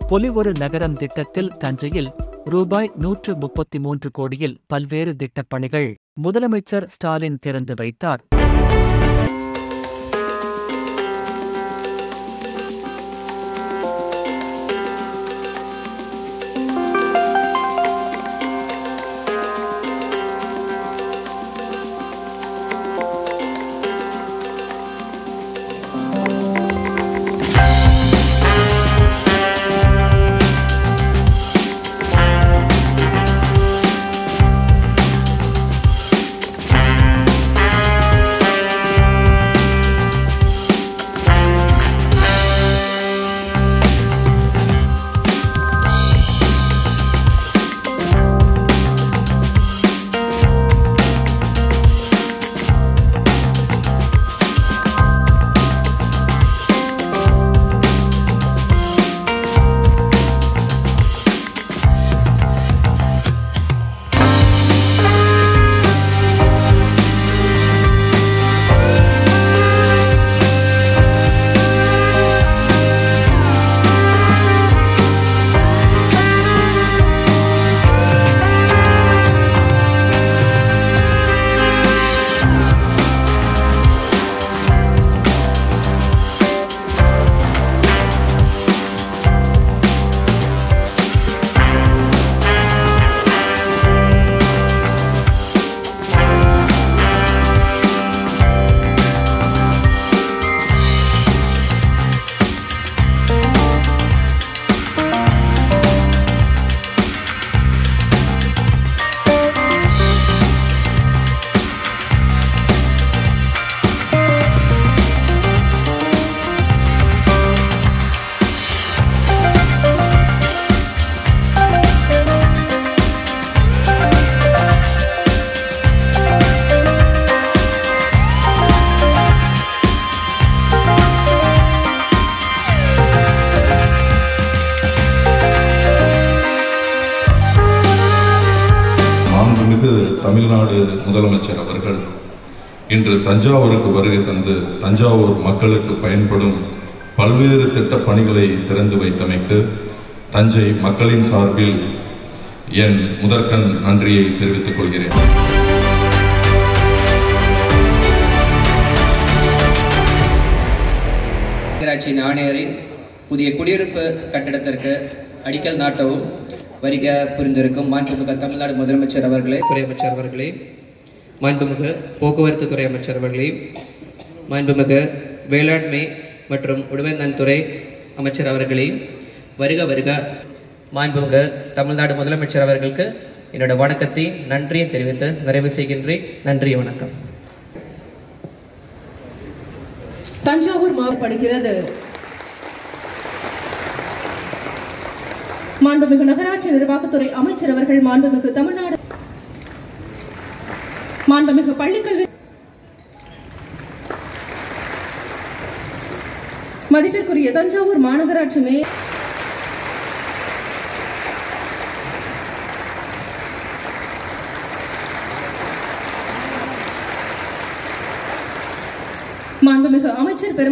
பொலிவொரு நகரம் திட்டத்தில் தஞ்சையில் ரூபாய் நூற்று முப்பத்தி மூன்று கோடியில் பல்வேறு திட்டப் பணிகள் முதலமைச்சர் ஸ்டாலின் திறந்து வைத்தார் மாண்புமிகு தமிழ்நாடு முதலமைச்சர் அவர்கள் இன்று தஞ்சாவூருக்கு வருகை தந்து தஞ்சாவூர் மக்களுக்கு பயன்படும் பல்வேறு திட்டப் பணிகளை திறந்து வைத்தமைக்கு தஞ்சை மக்களின் சார்பில் என் முதற்கண் நன்றியை தெரிவித்துக் கொள்கிறேன் நகராட்சியின் ஆணையரின் புதிய குடியிருப்பு கட்டடத்திற்கு அடிக்கல் நாட்டவும் வருக புரிந்திருக்கும் மாண்புமிகு தமிழ்நாடு முதலமைச்சர் அவர்களே துறை அமைச்சர் அவர்களே மாண்புமிகு போக்குவரத்து துறை அமைச்சர் அவர்களே மாண்புமிகு வேளாண்மை மற்றும் உழவர் நலத்துறை அமைச்சர் அவர்களே வருக வருக மாண்புமிகு தமிழ்நாடு முதலமைச்சர் அவர்களுக்கு என்னோட வணக்கத்தை நன்றியும் தெரிவித்து நிறைவு செய்கின்றேன் நன்றி வணக்கம் தஞ்சாவூர் மாவட்டப்படுகிறது மாண்புமிகு நகராட்சி நிர்வாகத்துறை அமைச்சர் அவர்கள் மாண்புமிகு தமிழ்நாடு மாண்புமிகு பள்ளிக்கல்வி மதிப்பிற்குரிய தஞ்சாவூர் மாநகராட்சி மே மாண்புமிகு அமைச்சர் பெரும்